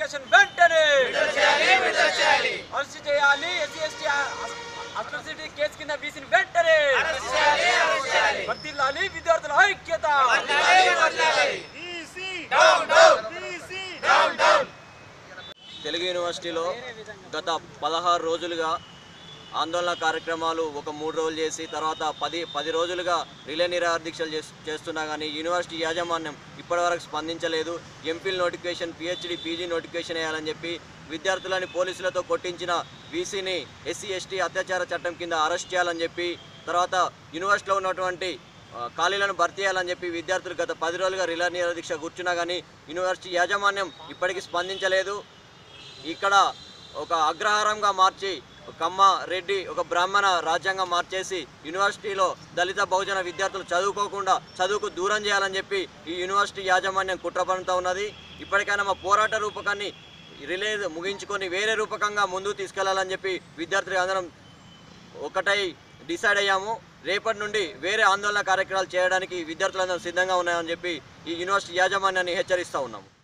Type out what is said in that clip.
notification వెంటనే arrest చేయాలి SC ST atrocity case కింద బీసీని వెంటనే వర్దిల్లాలి విద్యార్థుల ఐక్యత తెలుగు యూనివర్సిటీలో గత పదహారు రోజులుగా ఆందోళన కార్యక్రమాలు ఒక మూడు రోజులు చేసి తర్వాత పది పది రోజులుగా రిలే నిరాహార దీక్షలు చేస్- చేస్తున్నా కానీ యూనివర్సిటీ యాజమాన్యం ఇప్పటివరకు స్పందించలేదు MPhil notification PhD PG notification వేయాలని చెప్పి విద్యార్థులని పోలీసులతో కొట్టించిన వీసీని ఎస్సీ ఎస్టీ అత్యాచార చట్టం కింద అరెస్ట్ చేయాలని చెప్పి తర్వాత యూనివర్సిటీలో ఉన్నటువంటి ఆ, ఖాళీలను భర్తీ చేయాలని చెప్పి విద్యార్థులు గత పది రోజులుగా రిలే నిరాహార దీక్ష కూర్చున్నా కానీ యూనివర్సిటీ యాజమాన్యం ఇప్పటికీ స్పందించలేదు ఇక్కడ ఒక అగ్రహారంగా మార్చి ఒక కమ్మ రెడ్డి ఒక బ్రాహ్మణ రాజ్యాంగం మార్చేసి యూనివర్సిటీలో దళిత బహుజన విద్యార్థులు చదువుకోకుండా చదువుకు దూరం చేయాలని చెప్పి ఈ యూనివర్సిటీ యాజమాన్యం కుట్ర పన్నుతూ ఉన్నది ఇప్పటికైనా మా పోరాట రూపకాన్ని రిలే ముగించుకొని వేరే రూపకంగా ముందుకు తీసుకెళ్లాలని చెప్పి విద్యార్థులు అందరం ఒకటై డిసైడ్ అయ్యాము రేపటి నుండి వేరే ఆందోళన కార్యక్రమాలు చేయడానికి విద్యార్థులందరం సిద్ధంగా ఉన్నాయని చెప్పి ఈ యూనివర్సిటీ యాజమాన్యాన్ని హెచ్చరిస్తూ ఉన్నాము